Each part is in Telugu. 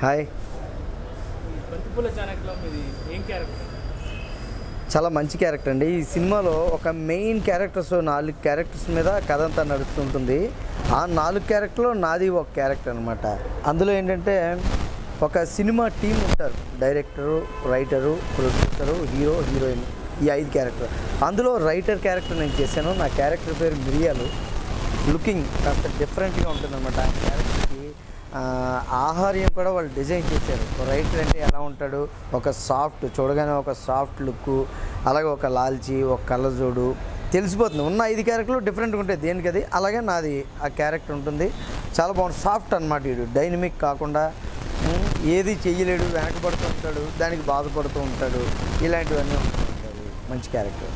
హాయ్ బంతిపూల చాణక్యలో మీది ఏం క్యారెక్టర్ చాలా మంచి క్యారెక్టర్ అండి ఈ సినిమాలో ఒక మెయిన్ క్యారెక్టర్స్ నాలుగు క్యారెక్టర్స్ మీద కథ అంతా నడుస్తుంటుంది ఆ నాలుగు క్యారెక్టర్లో నాది ఒక క్యారెక్టర్ అనమాట అందులో ఏంటంటే ఒక సినిమా టీం ఉంటారు director writer producer hero heroine ఈ ఐదు క్యారెక్టర్ అందులో రైటర్ క్యారెక్టర్ నేను చేశాను నా క్యారెక్టర్ పేరు మిరియాలు లుకింగ్ కాస్త డిఫరెంట్గా ఉంటుందన్నమాట ఆ క్యారెక్టర్కి ఆ, ఆహార్యం కూడా వాళ్ళు డిజైన్ చేశారు రైటర్ అంటే ఎలా ఉంటాడు ఒక సాఫ్ట్ చూడగానే ఒక సాఫ్ట్ లుక్ అలాగే ఒక లాల్చి ఒక కళ్ళజోడు తెలిసిపోతుంది ఉన్న ఐదు క్యారెక్టర్లు డిఫరెంట్గా ఉంటాయి దేనికి అది అలాగే నాది ఆ క్యారెక్టర్ ఉంటుంది చాలా బాగుంది సాఫ్ట్ అనమాట వీడు డైనమిక్ కాకుండా ఉమ్, ఏది చెయ్యలేడు వెనకబడుతూ ఉంటాడు దానికి బాధపడుతూ ఉంటాడు ఇలాంటివన్నీ ఉంటూ ఉంటాయి మంచి క్యారెక్టర్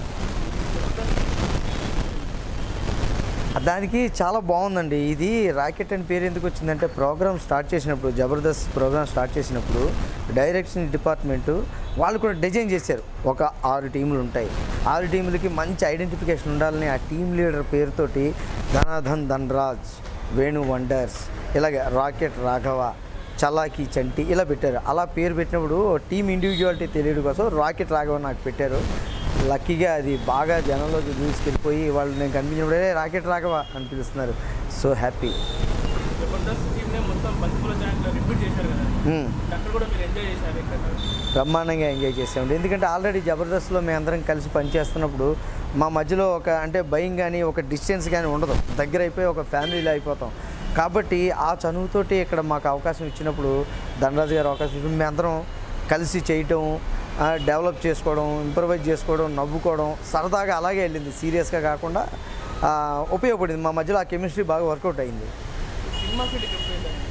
దానికి చాలా బాగుందండి ఇది రాకెట్ అని పేరు ఎందుకు వచ్చిందంటే ప్రోగ్రామ్ స్టార్ట్ చేసినప్పుడు జబర్దస్త్ ప్రోగ్రామ్ స్టార్ట్ చేసినప్పుడు డైరెక్షన్ డిపార్ట్మెంటు వాళ్ళు కూడా డిజైన్ చేశారు ఒక ఆరు టీంలు ఉంటాయి ఆరు టీంలకి మంచి ఐడెంటిఫికేషన్ ఉండాలని ఆ టీం లీడర్ పేరుతోటి ధనాధన్ ధన్రాజ్ వేణు వండర్స్ ఇలాగే రాకెట్ రాఘవ చలాకి చంటి ఇలా పెట్టారు అలా పేరు పెట్టినప్పుడు టీం ఇండివిజువాలిటీ తెలియడం కోసం రాకెట్ రాఘవ నాకు పెట్టారు లక్కీగా అది బాగా జనంలోకి దూసుకెళ్ళిపోయి వాళ్ళు నేను కనిపించినప్పుడే రాకెట్ రాఘవ అని పిలుస్తున్నారు సో హ్యాపీ జబర్దస్త్ టీమ్నే మొత్తం బంతిపూల చాణక్యలో రిపీట్ చేశారు కదా అక్కడ కూడా మీరు ఎంజాయ్ చేశారు ఎక్కడ బ్రహ్మాండంగా ఎంజాయ్ చేసామండి ఎందుకంటే ఆల్రెడీ జబర్దస్త్లో మేము అందరం కలిసి పనిచేస్తున్నప్పుడు మా మధ్యలో ఒక అంటే భయం కానీ ఒక డిస్టెన్స్ కానీ ఉండదు దగ్గర అయిపోయి ఒక ఫ్యామిలీలో అయిపోతాం కాబట్టి ఆ చనువుతోటి ఇక్కడ మాకు అవకాశం ఇచ్చినప్పుడు ధనరాజు గారు అవకాశం ఇచ్చి మేము అందరం కలిసి చేయటం ఆ, డెవలప్ చేసుకోవడం ఇంప్రవైజ్ చేసుకోవడం నవ్వుకోవడం సరదాగా అలాగే వెళ్ళింది సీరియస్గా కాకుండా ఆ, ఉపయోగపడింది మా మధ్యలో ఆ కెమిస్ట్రీ బాగా వర్కౌట్ అయింది సినిమా ఫీల్డ్కి ఎప్పుడు వెళ్ళారు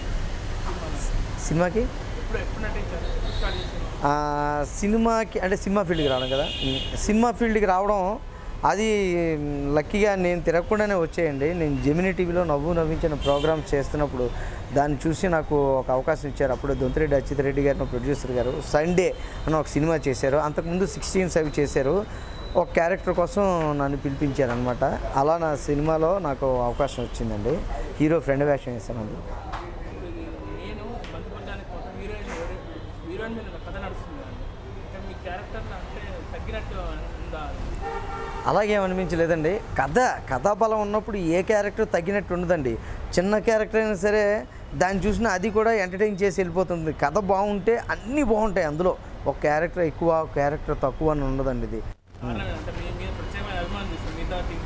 సినిమాకి ఎప్పుడు ఎప్పుడు నటించారు ఎప్పుడు స్టార్ట్ చేశారు ఆ, సినిమాకి అంటే సినిమా ఫీల్డ్కి రావడం కదా ఉమ్, సినిమా ఫీల్డ్కి రావడం అది ఉమ్, లక్కీగా నేను తిరగకుండానే వచ్చేయండి నేను జెమినీ టీవీలో నవ్వు నవ్వించిన ప్రోగ్రామ్స్ చేస్తున్నప్పుడు దాన్ని చూసి నాకు ఒక అవకాశం ఇచ్చారు అప్పుడు దొంతిరెడ్డి అచ్యుత్ రెడ్డి గారు ప్రొడ్యూసర్ గారు సండే అని ఒక సినిమా చేశారు అంతకుముందు సిక్స్టీన్స్ అవి చేశారు ఒక క్యారెక్టర్ కోసం నన్ను పిలిపించారు అనమాట అలా నా సినిమాలో నాకు అవకాశం వచ్చిందండి హీరో ఫ్రెండ్ వేషం వేశాను అందులో. ఇప్పుడు ఇది నేను బంతిపూల చాణక్య మొత్తం హీరోయిన్ ఎవరు- హీరోయిన్ మీద కథ నడుస్తుంది కదా అంటే మీ క్యారెక్టర్ అంటే తగ్గినట్టు ఉందా అలాగేమనిపించలేదండి కథ కథాబలం ఉన్నప్పుడు ఏ క్యారెక్టర్ తగ్గినట్టు ఉండదండి చిన్న క్యారెక్టర్ అయినా సరే దాన్ని చూసినా అది కూడా ఎంటర్టైన్ చేసి వెళ్ళిపోతుంది కథ బాగుంటే అన్నీ బాగుంటాయి అందులో ఒక క్యారెక్టర్ ఎక్కువ ఒక క్యారెక్టర్ తక్కువ అని ఉండదండి ఇది కారణం అంటే మీ మీద ప్రత్యేకమైన అభిమానం చూస్తుంది మిగతా టీం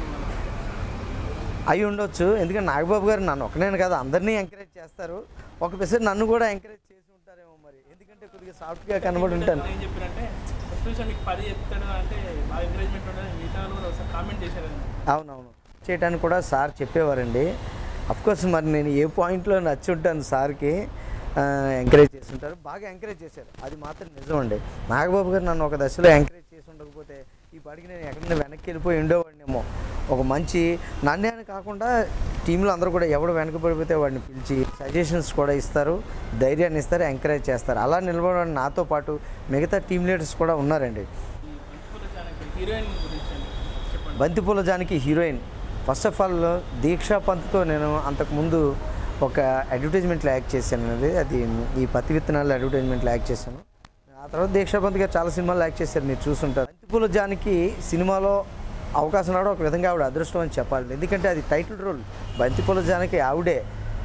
అయి ఉండొచ్చు ఎందుకంటే నాగబాబు గారు నన్ను ఒకనేను కదా అందరినీ ఎంకరేజ్ చేస్తారు ఒక పెసర్ నన్ను కూడా ఎంకరేజ్ చేసి ఉంటారేమో మరి ఎందుకంటే కొద్దిగా సాఫ్ట్గా కనబడి ఉంటాను ఏం చెప్పారంటే ప్రొడ్యూసర్ మీకు పది చెప్తాడు అంటే బాగా ఎంకరేజ్మెంట్ ఉంటుంది మిగతా వాళ్ళు కూడా ఒకసారి కామెంట్ చేశారు కదా. అవునవును చేయడానికి కూడా సార్ చెప్పేవారండి కోర్స్ మరి నేను ఏ పాయింట్లో నచ్చి ఉంటాను సార్కి ఎంకరేజ్ చేస్తుంటారు బాగా ఎంకరేజ్ చేశారు అది మాత్రం నిజం అండి నాగబాబు గారు నన్ను ఒక దశలో ఎంకరేజ్ చేసి ఉండకపోతే ఈ పాటికి నేను ఎక్కడైనా వెనక్కి వెళ్ళిపోయి ఉండేవాడినేమో ఒక మంచి నన్నే అని కాకుండా టీంలో అందరూ కూడా ఎవడు వెనకబడిపోతే వాడిని పిలిచి సజెషన్స్ కూడా ఇస్తారు ధైర్యాన్ని ఇస్తారు ఎంకరేజ్ చేస్తారు అలా నిలబడడానికి నాతో పాటు మిగతా టీం లీడర్స్ కూడా ఉన్నారండి ఈ బంతిపూల చాణక్య హీరోయిన్ గురించి అండి చెప్పండి Banthipoola Janaki heroine first of all Deeksha పంత్తో నేను అంతకుముందు ఒక అడ్వర్టైజ్మెంట్లో యాక్ట్ చేశాను అది అది ఈ పత్తి విత్తనాలు అడ్వర్టైజ్మెంట్లో యాక్ట్ చేశాను ఆ తర్వాత దీక్షా పంత్ గారు చాలా సినిమాలు యాక్ట్ చేశారు మీరు చూసుంటారు బంతిపూల జానికి సినిమాలో అవకాశం రావడం ఒక విధంగా ఆవిడ అదృష్టం అని చెప్పాలి ఎందుకంటే అది టైటిల్ రోల్ బంతిపూల జానికి ఆవిడే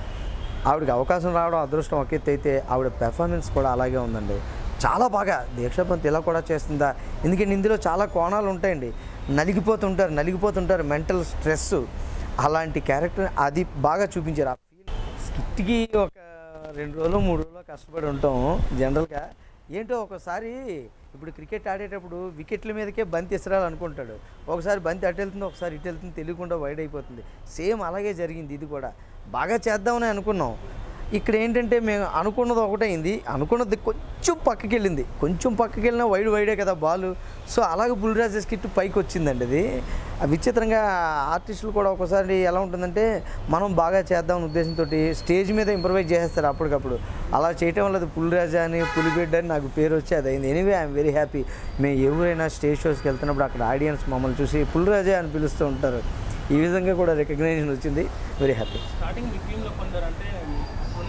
ఆవిడకి అవకాశం రావడం అదృష్టం ఒక ఎత్తు అయితే ఆవిడ పెర్ఫార్మెన్స్ కూడా అలాగే ఉందండి చాలా బాగా దీక్షాపంత్ ఇలా కూడా చేస్తుందా ఎందుకంటే ఇందులో చాలా కోణాలు ఉంటాయండి నలిగిపోతుంటారు నలిగిపోతుంటారు మెంటల్ స్ట్రెస్ అలాంటి క్యారెక్టర్ అది బాగా చూపించారు ఆ ఫీల్ స్కిట్కి ఒక రెండు రోజులు మూడు రోజులు కష్టపడి ఉంటాం జనరల్గా ఏంటో ఒకసారి ఇప్పుడు క్రికెట్ ఆడేటప్పుడు వికెట్ల మీదకే బంతి ఇసరాలి అనుకుంటాడు ఒకసారి బంతి అటు వెళ్తుంది ఒకసారి ఇటు వెళ్తుంది తెలియకుండా వైడ్ అయిపోతుంది సేమ్ అలాగే జరిగింది ఇది కూడా బాగా చేద్దామని అనుకున్నాం ఇక్కడ ఏంటంటే మేము అనుకున్నది ఒకటైంది అనుకున్నది కొంచెం పక్కకి వెళ్ళింది కొంచెం పక్కకి వెళ్ళినా వైడ్ వైడే కదా బాల్ సో అలాగే బుల్రాజ్ స్కిట్ పైకి వచ్చిందండి అది ఆ విచిత్రంగా ఆర్టిస్టులు కూడా ఒకసారి ఎలా ఉంటుందంటే మనం బాగా చేద్దాం ఉద్దేశంతో స్టేజ్ మీద ఇంప్రవైజ్ చేసేస్తారు అప్పటికప్పుడు అలా చేయటం వల్ల అది పులిరాజా అని పులిబిడ్డ అని నాకు పేరు వచ్చి అది అయింది ఎనీవే ఐఎమ్ వెరీ హ్యాపీ మేము ఎవరైనా స్టేజ్ షోస్కి వెళ్తున్నప్పుడు అక్కడ ఆడియన్స్ మమ్మల్ని చూసి పులిరాజా అని పిలుస్తూ ఉంటారు ఈ విధంగా కూడా రికగ్నైజేషన్ వచ్చింది వెరీ హ్యాపీ స్టార్టింగ్ మీ టీంలో కొందరు అంటే ఉన్న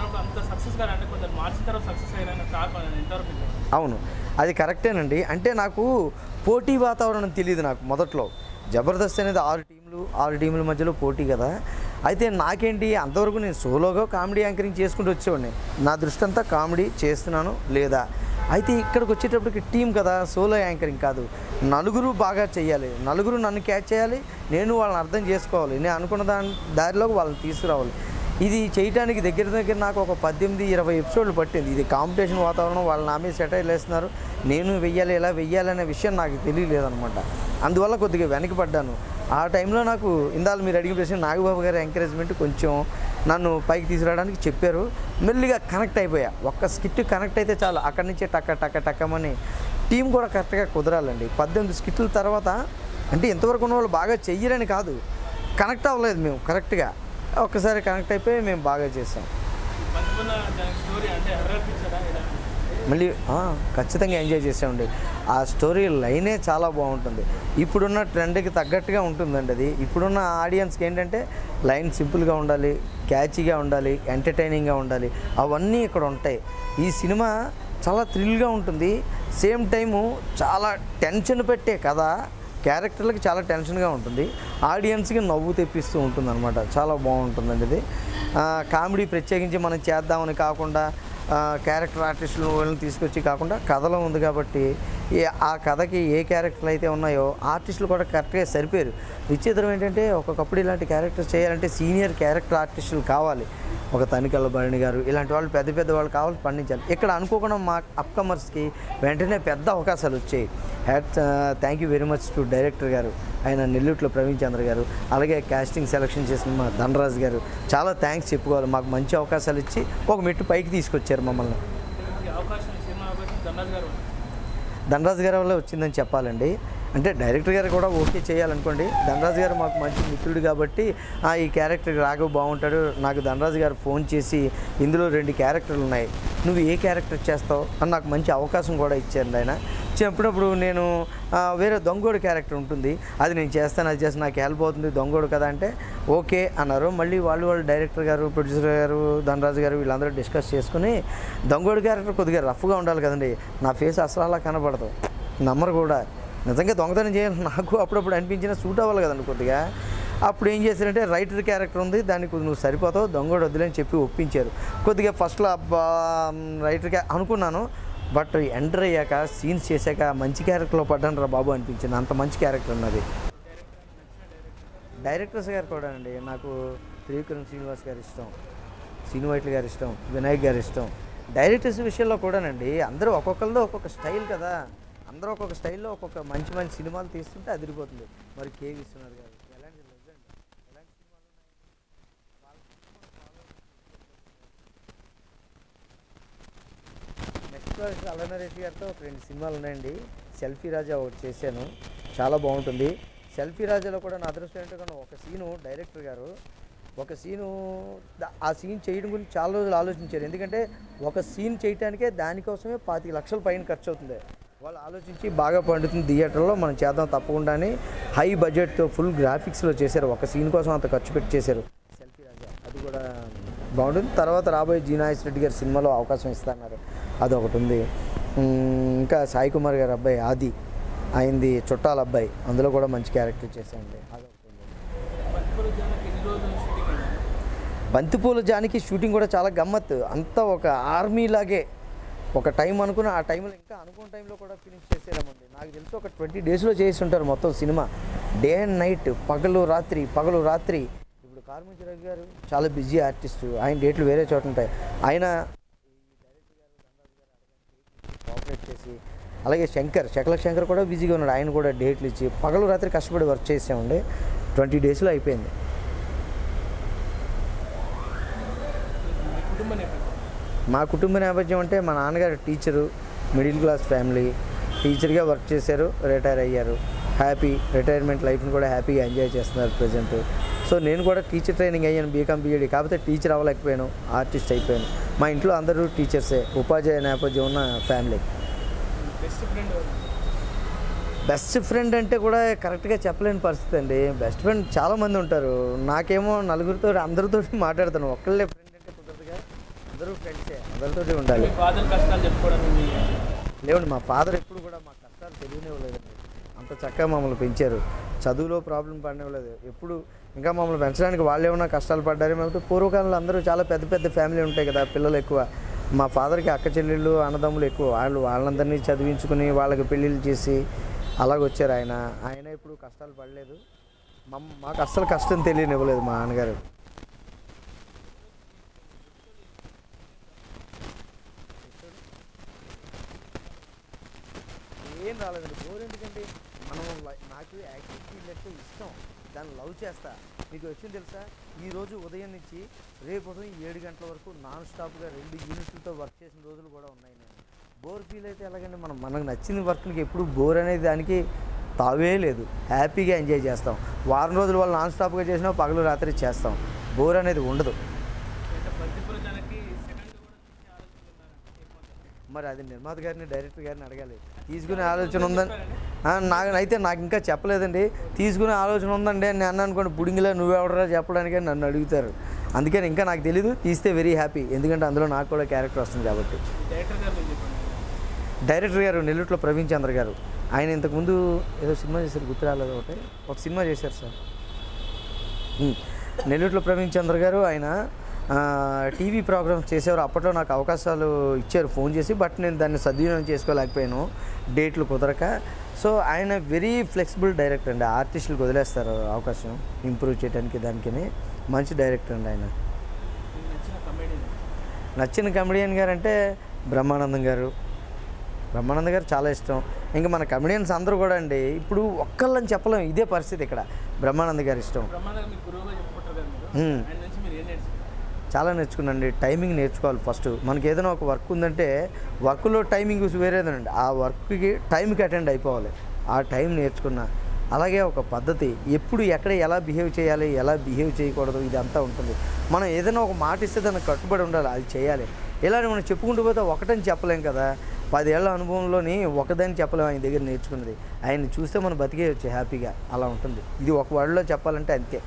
ఉన్నప్పుడు అంత సక్సెస్ కాదు అంటే కొంచెం మార్చిన తర్వాత సక్సెస్ అయినా టాక్ అనేది ఎంతవరకు నిజం? అవును అది కరెక్టేనండి అంటే నాకు పోటీ వాతావరణం తెలియదు నాకు మొదట్లో జబర్దస్త్ అనేది ఆరు టీంలు ఆరు టీంల మధ్యలో పోటీ కదా అయితే నాకేంటి అంతవరకు నేను సోలోగా కామెడీ యాంకరింగ్ చేసుకుంటూ వచ్చేవాడిని నా దృష్టి అంతా కామెడీ చేస్తున్నాను లేదా అయితే ఇక్కడికి వచ్చేటప్పటికి టీం కదా సోలో యాంకరింగ్ కాదు నలుగురు బాగా చేయాలి నలుగురు నన్ను క్యాచ్ చేయాలి నేను వాళ్ళని అర్థం చేసుకోవాలి నేను అనుకున్న దాని దారిలోకి వాళ్ళని తీసుకురావాలి ఇది చేయడానికి దగ్గర దగ్గర నాకు ఒక పద్దెనిమిది ఇరవై ఎపిసోడ్లు పట్టింది ఇది కాంపిటీషన్ వాతావరణం వాళ్ళు నా మీద సెటైల్ వేస్తున్నారు నేను వెయ్యాలి ఎలా వెయ్యాలి అనే విషయం నాకు తెలియలేదనమాట అందువల్ల కొద్దిగా వెనకపడ్డాను ఆ టైంలో నాకు ఇందాక మీరు అడిగిన ప్రశ్న నాగబాబు గారి ఎంకరేజ్మెంట్ కొంచెం నన్ను పైకి తీసుకురావడానికి చెప్పారు మెల్లిగా కనెక్ట్ అయిపోయా ఒక్క స్కిట్ కనెక్ట్ అయితే చాలు అక్కడి నుంచే టక్క టక్క టక్కమని టీం కూడా కరెక్ట్గా కుదరాలండి పద్దెనిమిది స్కిట్ల తర్వాత అంటే ఇంతవరకు ఉన్న వాళ్ళు బాగా చెయ్యరని కాదు కనెక్ట్ అవ్వలేదు మేము కరెక్ట్గా ఒక్కసారి కనెక్ట్ అయిపోయి మేము బాగా చేసాం పంచుకున్న దాని స్టోరీ అంటే హర్రర్ పిక్చరా ఇలా మళ్ళీ ఆ, ఖచ్చితంగా ఎంజాయ్ చేసామండి ఆ స్టోరీ లైనే చాలా బాగుంటుంది ఇప్పుడున్న ట్రెండ్కి తగ్గట్టుగా ఉంటుందండి అది ఇప్పుడున్న ఆడియన్స్కి ఏంటంటే లైన్ సింపుల్గా ఉండాలి క్యాచీగా ఉండాలి ఎంటర్టైనింగ్గా ఉండాలి అవన్నీ ఇక్కడ ఉంటాయి ఈ సినిమా చాలా థ్రిల్గా ఉంటుంది సేమ్ టైము చాలా టెన్షన్ పెట్టే కథ క్యారెక్టర్లకి చాలా టెన్షన్గా ఉంటుంది ఆడియన్స్కి నవ్వు తెప్పిస్తూ ఉంటుంది అనమాట చాలా బాగుంటుందండి ఇది ఆ, కామెడీ ప్రత్యేకించి మనం చేద్దామని కాకుండా ఆ, క్యారెక్టర్ ఆర్టిస్టులు వాళ్ళని తీసుకొచ్చి కాకుండా కథలో ఉంది కాబట్టి ఏ ఆ కథకి ఏ క్యారెక్టర్లు అయితే ఉన్నాయో ఆర్టిస్టులు కూడా కరెక్ట్గా సరిపోయారు విచిత్రం ఏంటంటే ఒక్కొక్కప్పుడు ఇలాంటి క్యారెక్టర్ చేయాలంటే సీనియర్ క్యారెక్టర్ ఆర్టిస్టులు కావాలి ఒక తనికల్ల భరణి గారు ఇలాంటి వాళ్ళు పెద్ద పెద్ద వాళ్ళు కావాలి పండించాలి ఇక్కడ అనుకోకుండా మా అప్కమర్స్కి వెంటనే పెద్ద అవకాశాలు వచ్చాయి హ్యాట్ thank you very much to director గారు ఆయన నెల్లూరులో ప్రవీణ్ చంద్ర గారు అలాగే కాస్టింగ్ సెలక్షన్ చేసిన మా ధనరాజ్ గారు చాలా థ్యాంక్స్ చెప్పుకోవాలి మాకు మంచి అవకాశాలు ఇచ్చి ఒక మెట్టు పైకి తీసుకొచ్చారు మమ్మల్ని ఈ అవకాశం ఈ సినిమా అవకాశం ధనరాజ్ గారు ధనరాజ్ గారి వల్ల వచ్చిందని చెప్పాలండి అంటే డైరెక్టర్ గారు కూడా ఓకే చేయాలనుకోండి ధనరాజ్ గారు మాకు మంచి మిత్రుడు కాబట్టి "ఆ, ఈ క్యారెక్టర్ రాఘవ్ బాగుంటాడు నాకు ధనరాజ్ గారు ఫోన్ చేసి ఇందులో రెండు క్యారెక్టర్లు ఉన్నాయి నువ్వు ఏ క్యారెక్టర్ చేస్తావు అని నాకు మంచి అవకాశం కూడా ఇచ్చారు ఆయన చెప్పినప్పుడు నేను "ఆ, వేరే దొంగోడు క్యారెక్టర్ ఉంటుంది అది నేను చేస్తాను అది చేస్తాను నాకు హెల్ప్ అవుతుంది దొంగోడు కదా అంటే ఓకే అన్నారు మళ్ళీ వాళ్ళు వాళ్ళు డైరెక్టర్ గారు ప్రొడ్యూసర్ గారు ధనరాజు గారు వీళ్ళందరూ డిస్కస్ చేసుకుని దొంగోడు క్యారెక్టర్ కొద్దిగా రఫ్గా ఉండాలి కదండి నా ఫేస్ అసలు అలా కనపడదు నమ్మరు కూడా నిజంగా దొంగతనం చేయాలి నాకు అప్పుడప్పుడు అనిపించిన సూట్ అవ్వాలి కదండి కొద్దిగా అప్పుడు ఏం చేశారంటే రైటర్ క్యారెక్టర్ ఉంది దానికి నువ్వు సరిపోతావు దొంగోడు వద్దులేని చెప్పి ఒప్పించారు కొద్దిగా ఫస్ట్లో అబ్బా రైటర్ క్యా అనుకున్నాను బట్ ఎంటర్ అయ్యాక సీన్స్ చేశాక మంచి క్యారెక్టర్లో పడ్డాను రా బాబు అనిపించింది అంత మంచి క్యారెక్టర్ ఉన్నది డైరెక్టర్స్ గారు కూడా అండి నాకు త్రివిక్రమ్ శ్రీనివాస్ గారు ఇష్టం శ్రీను వైట్ల గారు ఇష్టం వినాయక్ గారు ఇష్టం డైరెక్టర్స్ విషయంలో కూడానండి అందరూ ఒక్కొక్కరిలో ఒక్కొక్క స్టైల్ కదా అందరూ ఒక్కొక్క స్టైల్లో ఒక్కొక్క మంచి మంచి సినిమాలు తీస్తుంటే అదిరిపోతుంది మరి కే విశ్వనాథ్ గారు ఎలాంటి legend, ఎలాంటి సినిమాలు ఉన్నాయి? వాళ్ళ నెక్స్ట్ ప్రాజెక్ట్ అల్లనరేష్ గారితో ఒక రెండు సినిమాలు ఉన్నాయండి సెల్ఫీ రాజా ఒకటి చేశాను చాలా బాగుంటుంది సెల్ఫీ రాజాలో కూడా నా అదృష్టం ఏంటో ఒక సీను డైరెక్టర్ గారు ఒక సీను ద- ఆ సీన్ చేయడం గురించి చాలా రోజులు ఆలోచించారు ఎందుకంటే ఒక సీన్ చేయడానికే దానికోసమే పాతిక లక్షల పైన ఖర్చు అవుతుంది వాళ్ళు ఆలోచించి బాగా పండుతుంది థియేటర్లో మనం చేద్దాం తప్పకుండా అని హై బడ్జెట్తో ఫుల్ గ్రాఫిక్స్లో చేశారు ఒక సీన్ కోసం అంత ఖర్చు పెట్టి చేశారు సెల్ఫీ రాజా అది కూడా బాగుంటుంది తర్వాత రాబోయే జీనాయస్ రెడ్డి గారి సినిమాలో అవకాశం ఇస్తున్నారు అది ఒకటి ఉంది ఉమ్, ఇంకా సాయి కుమార్ గారి అబ్బాయి ఆది అయింది చుట్టాల అబ్బాయి అందులో కూడా మంచి క్యారెక్టర్ చేశానండి అదొకటి ఉంది పత్తిపూరు జానకి ఎన్ని రోజులు షూటింగ్ అయింది బంతిపూల జానికి షూటింగ్ కూడా చాలా గమ్మత్ అంతా ఒక ఆర్మీ లాగే ఒక టైం అనుకున్న ఆ టైంలో ఇంకా అనుకున్న టైంలో కూడా ఫినిష్ చేసేదామండి నాకు తెలిసి ఒక ట్వంటీ డేస్లో చేసి ఉంటారు మొత్తం సినిమా డే అండ్ నైట్ పగలు రాత్రి పగలు రాత్రి ఇప్పుడు కార్మిక రవి గారు చాలా బిజీ ఆర్టిస్ట్ ఆయన డేట్లు వేరే చోట ఉంటాయి ఆయన కోఆపరేట్ చేసి అలాగే శంకర్ శకల శంకర్ కూడా బిజీగా ఉన్నాడు ఆయన కూడా డేట్లు ఇచ్చి పగలు రాత్రి కష్టపడి వర్క్ చేసామండి ట్వంటీ డేస్లో అయిపోయింది మీ కుటుంబ నేపథ్యం మా కుటుంబ నేపథ్యం అంటే మా నాన్నగారు టీచరు మిడిల్ క్లాస్ ఫ్యామిలీ టీచర్గా వర్క్ చేశారు రిటైర్ అయ్యారు హ్యాపీ రిటైర్మెంట్ లైఫ్ని కూడా హ్యాపీగా ఎంజాయ్ చేస్తున్నారు ప్రజెంట్ సో నేను కూడా టీచర్ ట్రైనింగ్ అయ్యాను బీకామ్ బీఈడి కాకపోతే టీచర్ అవ్వలేకపోయాను ఆర్టిస్ట్ అయిపోయాను మా ఇంట్లో అందరూ టీచర్సే ఉపాధ్యాయ నేపథ్యం ఉన్న family best friend best friend అంటే కూడా కరెక్ట్గా చెప్పలేని పరిస్థితి అండి బెస్ట్ ఫ్రెండ్ చాలామంది ఉంటారు నాకేమో నలుగురితో అందరితో మాట్లాడతాను ఒక్కళ్ళే ఫ్రెండ్ అంటే కుదరదుగా అందరూ ఫ్రెండ్సే అందరితోటి ఉండాలి మీ ఫాదర్ కష్టాలు చెప్పుకోవడానికి మీ లేవండి మా ఫాదర్ ఎప్పుడు కూడా మా కష్టాలు తెలియనివ్వలేదండి అంత చక్కగా మమ్మల్ని పెంచారు చదువులో ప్రాబ్లం పడినివ్వలేదు ఎప్పుడు ఇంకా మమ్మల్ని పెంచడానికి వాళ్ళు ఏమైనా కష్టాలు పడ్డారు మేము పూర్వకాలంలో అందరూ చాలా పెద్ద పెద్ద ఫ్యామిలీ ఉంటాయి కదా పిల్లలు ఎక్కువ మా ఫాదర్కి అక్క చెల్లెళ్ళు అన్నదమ్ములు ఎక్కువ వాళ్ళు వాళ్ళందరినీ చదివించుకుని వాళ్ళకి పెళ్ళిళ్ళు చేసి అలాగ వచ్చారు ఆయన ఆయన ఇప్పుడు కష్టాలు పడలేదు మమ్ మాకు అస్సలు కష్టం తెలియనివ్వలేదు మా నాన్నగారు ఏం రాలేదండి బోర్ ఎందుకంటే మనం లై- నాకు యాక్టివ్ ఫీల్డ్ అంటే ఇష్టం దాన్ని లవ్ చేస్తా మీకు వచ్చింది తెలుసా ఈరోజు ఉదయం నుంచి రేపు ఉదయం ఏడు గంటల వరకు నాన్ స్టాప్గా రెండు యూనిట్లతో వర్క్ చేసిన రోజులు కూడా ఉన్నాయి నేను బోర్ ఫీల్ అయితే ఎలాగండి మనం మనకు నచ్చిన వర్క్కి ఎప్పుడు బోర్ అనేది దానికి తావే లేదు హ్యాపీగా ఎంజాయ్ చేస్తాం వారం రోజుల వాళ్ళు నాన్ స్టాప్గా చేసినా పగలు రాత్రి చేస్తాం బోర్ అనేది ఉండదు అంటే బంతిపూల జనకి సెకండ్ కూడా తీసే ఆలోచన ఉన్నారంటే మరి అది నిర్మాత గారిని డైరెక్టర్ గారిని అడగాలి తీసుకునే ఆలోచన ఉందని ఆ, నాకు అయితే నాకు ఇంకా చెప్పలేదండి తీసుకునే ఆలోచన ఉందండి అని నేను అన్నాను అనుకోండి పుడింగిలో నువ్వెవడరా చెప్పడానికి అని నన్ను అడుగుతారు అందుకని ఇంకా నాకు తెలీదు తీస్తే వెరీ హ్యాపీ ఎందుకంటే అందులో నాకు కూడా క్యారెక్టర్ వస్తుంది కాబట్టి డైరెక్టర్ గారు మీరు చెప్పండి డైరెక్టర్ గారు నెల్లూరులో ప్రవీణ్ చంద్ర గారు ఆయన ఇంతకుముందు ఏదో సినిమా చేశారు గుర్తు రాలేదు ఒకటి ఒక సినిమా చేశారు సార్ ఉమ్. నెల్లూరులో ప్రవీణ్ చంద్ర గారు ఆయన ఆ, టీవీ ప్రోగ్రామ్స్ చేసేవారు అప్పట్లో నాకు అవకాశాలు ఇచ్చారు ఫోన్ చేసి బట్ నేను దాన్ని సద్వినియోగం చేసుకోలేకపోయాను డేట్లు కుదరక సో ఆయన వెరీ ఫ్లెక్సిబుల్ డైరెక్టర్ అండి ఆర్టిస్టులకు వదిలేస్తారు అవకాశం ఇంప్రూవ్ చేయడానికి దానికి మంచి డైరెక్టర్ అండి ఆయన మీకు నచ్చిన కమెడీ నచ్చిన కమెడియన్ గారు అంటే బ్రహ్మానందం గారు బ్రహ్మానందం గారు చాలా ఇష్టం ఇంకా మన కమెడియన్స్ అందరూ కూడా అండి ఇప్పుడు ఒక్కళ్ళని చెప్పలేం ఇదే పరిస్థితి ఇక్కడ బ్రహ్మానంద గారు ఇష్టం బ్రహ్మాండంగా మీకు గురువుగా చెప్పుకుంటారు కదా మీరు మ్మ్. ఆయన నుంచి మీరు ఏం నేర్చుకున్నారు చాలా నేర్చుకున్నాండి టైమింగ్ నేర్చుకోవాలి ఫస్ట్ మనకి ఏదైనా ఒక వర్క్ ఉందంటే వర్క్లో టైమింగ్ వేరేదేనండి ఆ వర్క్కి టైంకి అటెండ్ అయిపోవాలి ఆ టైం నేర్చుకున్నా అలాగే ఒక పద్ధతి ఎప్పుడు ఎక్కడ ఎలా బిహేవ్ చేయాలి ఎలా బిహేవ్ చేయకూడదు ఇదంతా ఉంటుంది మనం ఏదైనా ఒక మాట ఇస్తే దానికి కట్టుబడి ఉండాలి అది చేయాలి ఇలా మనం చెప్పుకుంటూ పోతే ఒకటని చెప్పలేం కదా పదేళ్ల అనుభవంలోని ఒకదాన్ని చెప్పలేం ఆయన దగ్గర నేర్చుకున్నది ఆయన్ని చూస్తే మనం బతికేయచ్చు హ్యాపీగా అలా ఉంటుంది ఇది ఒక వర్డ్లో చెప్పాలంటే అంతే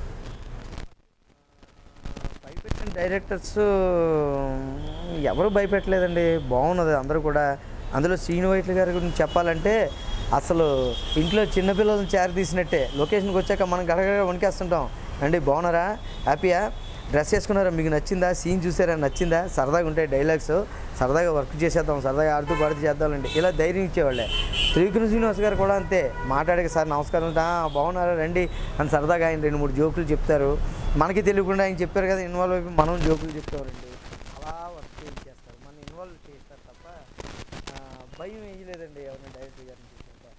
భయపెట్టిన డైరెక్టర్స్ ఎవరు భయపెట్టలేదండి బాగున్నది అందరూ కూడా అందులో శ్రీను వైట్ల గారి గురించి చెప్పాలంటే అసలు ఇంట్లో చిన్నపిల్లలను చేర తీసినట్టే లొకేషన్కి వచ్చాక మనం గడగడ వణికేస్తుంటాం అండి బాగున్నారా హ్యాపీయా డ్రెస్ వేసుకున్నారా మీకు నచ్చిందా సీన్ చూసారా నచ్చిందా సరదాగా ఉంటాయి డైలాగ్స్ సరదాగా వర్క్ చేసేద్దాం సరదాగా ఆడుతూ పాడుతూ చేద్దామండి ఇలా ధైర్యం ఇచ్చేవాళ్ళే త్రివిక్రమ్ శ్రీనివాస్ గారు కూడా అంతే మాట్లాడే సార్ నమస్కారం "ఆ, బాగున్నారా రండి అని సరదాగా ఆయన రెండు మూడు జోకులు చెప్తారు మనకి తెలియకుండా ఆయన చెప్పారు కదా ఇన్వాల్వ్ అయిపోయి మనం జోకులు చెప్తారండి అలా వర్క్ చేస్తారు మనం ఇన్వాల్వ్ చేస్తారు తప్ప ఆ, భయం వేయలేదండి ఎవరిని డైరెక్టర్ గారిని చూసుకుంటే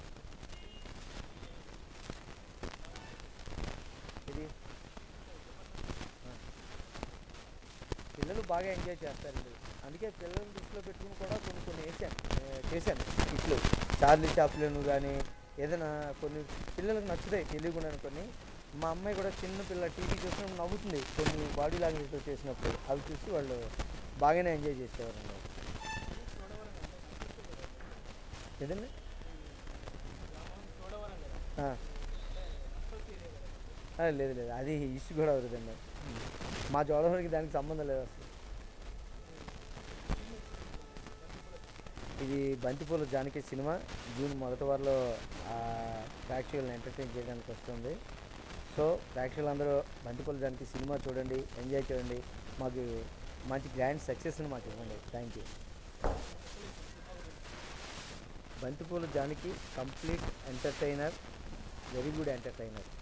ఇది ఆ. పిల్లలు బాగా ఎంజాయ్ చేస్తారండి అందుకే పిల్లల్ని దృష్టిలో పెట్టుకుని కూడా కొన్ని కొన్ని వేసాను ఏ, చేశాను ఇట్లు చార్లీ చాప్లను కానీ ఏదైనా కొన్ని పిల్లలకు నచ్చుతాయి తెలియకుండా కొన్ని మా అమ్మాయి కూడా చిన్న పిల్ల టీవీ చూసినప్పుడు నవ్వుతుంది కొన్ని బాడీ లాంగ్వేజ్తో చేసినప్పుడు అవి చూసి వాళ్ళు బాగానే ఎంజాయ్ చేసేవారండి ఏదండి ఆ. ఆ, లేదు లేదు అది ఇష్యూ కూడా అవుతుందండి మా జోడవరికి దానికి సంబంధం లేదు అసలు ఇది బంతిపూల జానకి సినిమా జూన్ మొదటి వారంలో ఆ, ప్రేక్షకులను ఎంటర్టైన్ చేయడానికి వస్తుంది సో ప్రేక్షకులందరూ బంతిపూల జానకి సినిమా చూడండి ఎంజాయ్ చేయండి మాకు మంచి గ్రాండ్ సక్సెస్ని మాకు ఇవ్వండి thank you Banthipoola Janaki complete entertainer very good entertainer